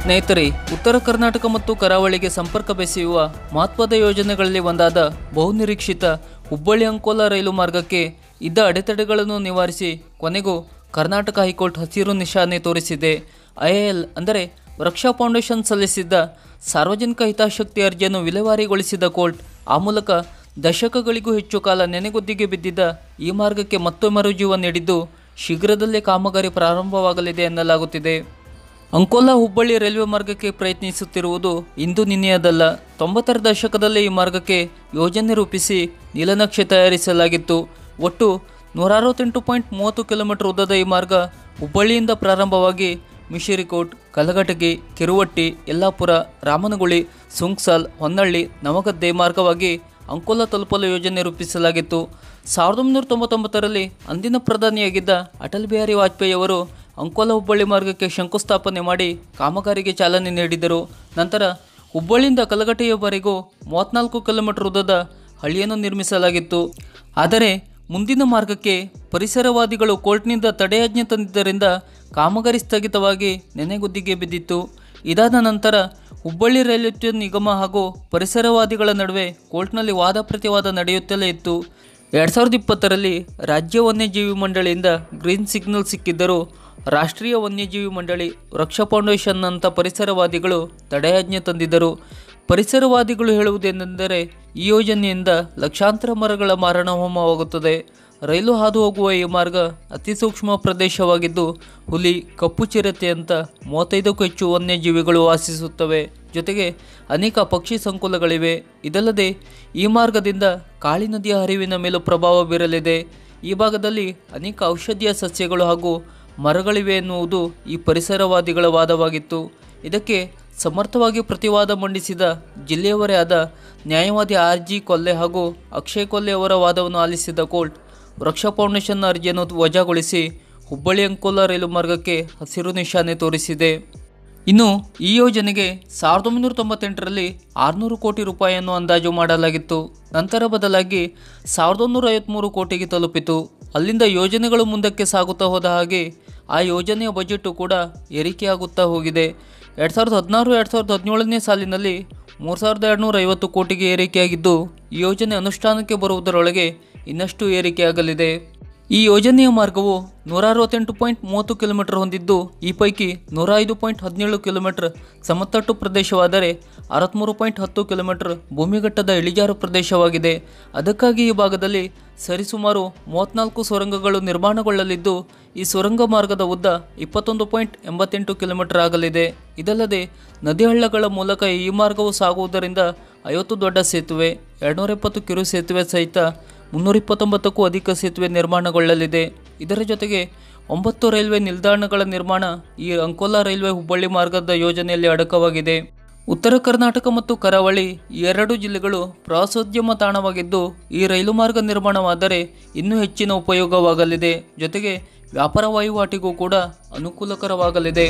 ಸ್ನೇಹಿತರೆ ಉತ್ತರ ಕರ್ನಾಟಕ ಮತ್ತು ಕರಾವಳಿಗೆ ಸಂಪರ್ಕ ಬೆಸೆಯುವ ಮಹತ್ವದ ಯೋಜನೆಗಳಲ್ಲಿ ಒಂದಾದ ಬಹುನಿರೀಕ್ಷಿತ ಹುಬ್ಬಳ್ಳಿ ಅಂಕೋಲ ರೈಲು ಮಾರ್ಗಕ್ಕೆ ಇದ್ದ ಅಡೆತಡೆಗಳನ್ನು ನಿವಾರಿಸಿ ಕೊನೆಗೂ ಕರ್ನಾಟಕ ಹೈಕೋರ್ಟ್ ಹಸಿರು ನಿಶಾನೆ ತೋರಿಸಿದೆ ಐಎಎಲ್ ಅಂದರೆ ರಕ್ಷಾ ಫೌಂಡೇಶನ್ ಸಲ್ಲಿಸಿದ್ದ ಸಾರ್ವಜನಿಕ ಹಿತಾಸಕ್ತಿ ಅರ್ಜಿಯನ್ನು ವಿಲೇವಾರಿಗೊಳಿಸಿದ ಕೋರ್ಟ್ ಆ ಮೂಲಕ ದಶಕಗಳಿಗೂ ಹೆಚ್ಚು ಕಾಲ ನೆನೆಗುದ್ದಿಗೆ ಬಿದ್ದಿದ್ದ ಈ ಮಾರ್ಗಕ್ಕೆ ಮತ್ತೆ ಮರುಜೀವ ನೀಡಿದ್ದು ಶೀಘ್ರದಲ್ಲೇ ಕಾಮಗಾರಿ ಪ್ರಾರಂಭವಾಗಲಿದೆ ಎನ್ನಲಾಗುತ್ತಿದೆ ಅಂಕೋಲಾ ಹುಬ್ಬಳ್ಳಿ ರೈಲ್ವೆ ಮಾರ್ಗಕ್ಕೆ ಪ್ರಯತ್ನಿಸುತ್ತಿರುವುದು ಇಂದು ನಿನ್ನೆಯದಲ್ಲ ತೊಂಬತ್ತರ ದಶಕದಲ್ಲಿ ಈ ಮಾರ್ಗಕ್ಕೆ ಯೋಜನೆ ರೂಪಿಸಿ ನೀಲನಕ್ಷೆ ತಯಾರಿಸಲಾಗಿತ್ತು ಒಟ್ಟು ನೂರ ಅರವತ್ತೆಂಟು ಪಾಯಿಂಟ್ ಮೂವತ್ತು ಕಿಲೋಮೀಟರ್ ಉದ್ದದ ಈ ಮಾರ್ಗ ಹುಬ್ಬಳ್ಳಿಯಿಂದ ಪ್ರಾರಂಭವಾಗಿ ಮಿಶಿರಿಕೋಟ್ ಕಲಘಟಗಿ ಕಿರುವಟ್ಟಿ ಯಲ್ಲಾಪುರ ರಾಮನಗುಳಿ ಸುಂಕ್ಸಾಲ್ ಹೊನ್ನಳ್ಳಿ ನವಗದ್ದೆ ಮಾರ್ಗವಾಗಿ ಅಂಕೋಲಾ ತಲುಪಲು ಯೋಜನೆ ರೂಪಿಸಲಾಗಿತ್ತು ಸಾವಿರದ ಒಂಬೈನೂರ ತೊಂಬತ್ತೊಂಬತ್ತರಲ್ಲಿ ಅಂದಿನ ಪ್ರಧಾನಿಯಾಗಿದ್ದ ಅಟಲ್ ಬಿಹಾರಿ ವಾಜಪೇಯಿ ಅವರು ಅಂಕೋಲಾ ಹುಬ್ಬಳ್ಳಿ ಮಾರ್ಗಕ್ಕೆ ಶಂಕುಸ್ಥಾಪನೆ ಮಾಡಿ ಕಾಮಗಾರಿಗೆ ಚಾಲನೆ ನೀಡಿದರು ನಂತರ ಹುಬ್ಬಳ್ಳಿಯಿಂದ ಕಲಘಟೆಯವರೆಗೂ ಮೂವತ್ನಾಲ್ಕು ಕಿಲೋಮೀಟರ್ ಉದ್ದದ ಹಳಿಯನ್ನು ನಿರ್ಮಿಸಲಾಗಿತ್ತು ಆದರೆ ಮುಂದಿನ ಮಾರ್ಗಕ್ಕೆ ಪರಿಸರವಾದಿಗಳು ಕೋರ್ಟ್ನಿಂದ ತಡೆಯಾಜ್ಞೆ ತಂದಿದ್ದರಿಂದ ಕಾಮಗಾರಿ ಸ್ಥಗಿತವಾಗಿ ನೆನೆಗುದ್ದಿಗೆ ಬಿದ್ದಿತ್ತು ಇದಾದ ನಂತರ ಹುಬ್ಬಳ್ಳಿ ರೈಲ್ವೆ ನಿಗಮ ಹಾಗೂ ಪರಿಸರವಾದಿಗಳ ನಡುವೆ ಕೋರ್ಟ್ನಲ್ಲಿ ವಾದ ಪ್ರತಿವಾದ ನಡೆಯುತ್ತಲೇ ಇತ್ತು ಎರಡು ಸಾವಿರದ ಇಪ್ಪತ್ತರಲ್ಲಿ ರಾಜ್ಯ ವನ್ಯಜೀವಿ ಮಂಡಳಿಯಿಂದ ಗ್ರೀನ್ ಸಿಗ್ನಲ್ ಸಿಕ್ಕಿದ್ದರೂ ರಾಷ್ಟ್ರೀಯ ವನ್ಯಜೀವಿ ಮಂಡಳಿ ವೃಕ್ಷ ಫೌಂಡೇಶನ್ನಂಥ ಪರಿಸರವಾದಿಗಳು ತಡೆಯಾಜ್ಞೆ ತಂದಿದ್ದರು ಪರಿಸರವಾದಿಗಳು ಹೇಳುವುದೇನೆಂದರೆ ಈ ಯೋಜನೆಯಿಂದ ಲಕ್ಷಾಂತರ ಮರಗಳ ಮಾರಣ ಹೋಮವಾಗುತ್ತದೆ ರೈಲು ಹಾದು ಹೋಗುವ ಈ ಮಾರ್ಗ ಅತಿ ಸೂಕ್ಷ್ಮ ಪ್ರದೇಶವಾಗಿದ್ದು ಹುಲಿ ಕಪ್ಪು ಚಿರತೆ ಅಂತ ಮೂವತ್ತೈದಕ್ಕೂ ಹೆಚ್ಚು ವನ್ಯಜೀವಿಗಳು ವಾಸಿಸುತ್ತವೆ ಜೊತೆಗೆ ಅನೇಕ ಪಕ್ಷಿ ಸಂಕುಲಗಳಿವೆ ಇದಲ್ಲದೆ ಈ ಮಾರ್ಗದಿಂದ ಕಾಳಿ ನದಿಯ ಹರಿವಿನ ಮೇಲೂ ಪ್ರಭಾವ ಬೀರಲಿದೆ ಈ ಭಾಗದಲ್ಲಿ ಅನೇಕ ಔಷಧೀಯ ಸಸ್ಯಗಳು ಹಾಗೂ ಮರಗಳಿವೆ ಎನ್ನುವುದು ಈ ಪರಿಸರವಾದಿಗಳ ವಾದವಾಗಿತ್ತು ಇದಕ್ಕೆ ಸಮರ್ಥವಾಗಿ ಪ್ರತಿವಾದ ಮಂಡಿಸಿದ ಜಿಲ್ಲೆಯವರೇ ಆದ ನ್ಯಾಯವಾದಿ ಆರ್ ಜಿ ಕೊಲ್ಲೆ ಹಾಗೂ ಅಕ್ಷಯ್ ಕೊಲ್ಲೆ ಅವರ ವಾದವನ್ನು ಆಲಿಸಿದ ಕೋರ್ಟ್ ವೃಕ್ಷ ಫೌಂಡೇಶನ್ನ ಅರ್ಜಿಯನ್ನು ವಜಾಗೊಳಿಸಿ ಹುಬ್ಬಳ್ಳಿ ಅಂಕೋಲಾ ರೈಲು ಮಾರ್ಗಕ್ಕೆ ಹಸಿರು ನಿಶಾನೆ ತೋರಿಸಿದೆ ಇನ್ನು ಈ ಯೋಜನೆಗೆ ಸಾವಿರದ ಒಂಬೈನೂರ ತೊಂಬತ್ತೆಂಟರಲ್ಲಿ ಆರುನೂರು ಕೋಟಿ ರೂಪಾಯಿಯನ್ನು ಅಂದಾಜು ಮಾಡಲಾಗಿತ್ತು ನಂತರ ಬದಲಾಗಿ ಸಾವಿರದ ಒಂಬೈನೂರ ಐವತ್ತ್ಮೂರು ಕೋಟಿಗೆ ತಲುಪಿತು ಅಲ್ಲಿಂದ ಯೋಜನೆಗಳು ಮುಂದಕ್ಕೆ ಸಾಗುತ್ತಾ ಹೋದ ಹಾಗೆ ಆ ಯೋಜನೆಯ ಬಜೆಟು ಕೂಡ ಏರಿಕೆಯಾಗುತ್ತಾ ಹೋಗಿದೆ ಎರಡು ಸಾವಿರದ ಹದಿನಾರು ಎರಡು ಸಾವಿರದ ಹದಿನೇಳನೇ ಸಾಲಿನಲ್ಲಿ ಮೂರು ಸಾವಿರದ ಎರಡುನೂರ ಐವತ್ತು ಕೋಟಿಗೆ ಏರಿಕೆಯಾಗಿದ್ದು ಈ ಯೋಜನೆ ಅನುಷ್ಠಾನಕ್ಕೆ ಬರುವುದರೊಳಗೆ ಇನ್ನಷ್ಟು ಏರಿಕೆಯಾಗಲಿದೆ ಈ ಯೋಜನೆಯ ಮಾರ್ಗವು ನೂರ ಅರವತ್ತೆಂಟು ಪಾಯಿಂಟ್ ಮೂವತ್ತು ಕಿಲೋಮೀಟರ್ ಹೊಂದಿದ್ದು ಈ ಪೈಕಿ ನೂರ ಐದು ಪಾಯಿಂಟ್ ಹದಿನೇಳು ಕಿಲೋಮೀಟರ್ ಸಮತಟ್ಟು ಪ್ರದೇಶವಾದರೆ ಅರವತ್ತ್ಮೂರು ಪಾಯಿಂಟ್ ಹತ್ತು ಕಿಲೋಮೀಟರ್ ಭೂಮಿಘಟ್ಟದ ಇಳಿಜಾರು ಪ್ರದೇಶವಾಗಿದೆ ಅದಕ್ಕಾಗಿ ಈ ಭಾಗದಲ್ಲಿ ಸರಿಸುಮಾರು ಮೂವತ್ನಾಲ್ಕು ಸುರಂಗಗಳು ನಿರ್ಮಾಣಗೊಳ್ಳಲಿದ್ದು ಈ ಸುರಂಗ ಮಾರ್ಗದ ಉದ್ದ ಇಪ್ಪತ್ತೊಂದು ಪಾಯಿಂಟ್ ಎಂಬತ್ತೆಂಟು ಕಿಲೋಮೀಟರ್ ಆಗಲಿದೆ ಇದಲ್ಲದೆ ನದಿ ಹಳ್ಳಗಳ ಮೂಲಕ ಈ ಮಾರ್ಗವು ಸಾಗುವುದರಿಂದ ಐವತ್ತು ದೊಡ್ಡ ಸೇತುವೆ ಎರಡುನೂರ ಎಪ್ಪತ್ತು ಕಿರು ಸೇತುವೆ ಸಹಿತ ಮುನ್ನೂರ ಇಪ್ಪತ್ತೊಂಬತ್ತಕ್ಕೂ ಅಧಿಕ ಸೇತುವೆ ನಿರ್ಮಾಣಗೊಳ್ಳಲಿದೆ ಇದರ ಜೊತೆಗೆ ಒಂಬತ್ತು ರೈಲ್ವೆ ನಿಲ್ದಾಣಗಳ ನಿರ್ಮಾಣ ಈ ಅಂಕೋಲಾ ರೈಲ್ವೆ ಹುಬ್ಬಳ್ಳಿ ಮಾರ್ಗದ ಯೋಜನೆಯಲ್ಲಿ ಅಡಕವಾಗಿದೆ ಉತ್ತರ ಕರ್ನಾಟಕ ಮತ್ತು ಕರಾವಳಿ ಈ ಎರಡು ಜಿಲ್ಲೆಗಳು ಪ್ರವಾಸೋದ್ಯಮ ತಾಣವಾಗಿದ್ದು ಈ ರೈಲು ಮಾರ್ಗ ನಿರ್ಮಾಣವಾದರೆ ಇನ್ನೂ ಹೆಚ್ಚಿನ ಉಪಯೋಗವಾಗಲಿದೆ ಜೊತೆಗೆ ವ್ಯಾಪಾರ ವಹಿವಾಟಿಗೂ ಕೂಡ ಅನುಕೂಲಕರವಾಗಲಿದೆ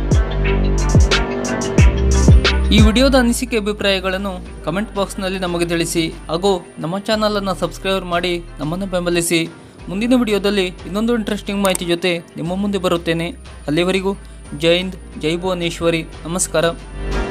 ಈ ವಿಡಿಯೋದ ಅನಿಸಿಕೆ ಅಭಿಪ್ರಾಯಗಳನ್ನು ಕಮೆಂಟ್ ಬಾಕ್ಸ್ನಲ್ಲಿ ನಮಗೆ ತಿಳಿಸಿ ಹಾಗೂ ನಮ್ಮ ಚಾನಲನ್ನು ಸಬ್ಸ್ಕ್ರೈಬ್ ಮಾಡಿ ನಮ್ಮನ್ನು ಬೆಂಬಲಿಸಿ ಮುಂದಿನ ವಿಡಿಯೋದಲ್ಲಿ ಇನ್ನೊಂದು ಇಂಟ್ರೆಸ್ಟಿಂಗ್ ಮಾಹಿತಿ ಜೊತೆ ನಿಮ್ಮ ಮುಂದೆ ಬರುತ್ತೇನೆ ಅಲ್ಲಿವರೆಗೂ ಜೈ ಹಿಂದ್ ಜೈ ಭುವನೇಶ್ವರಿ ನಮಸ್ಕಾರ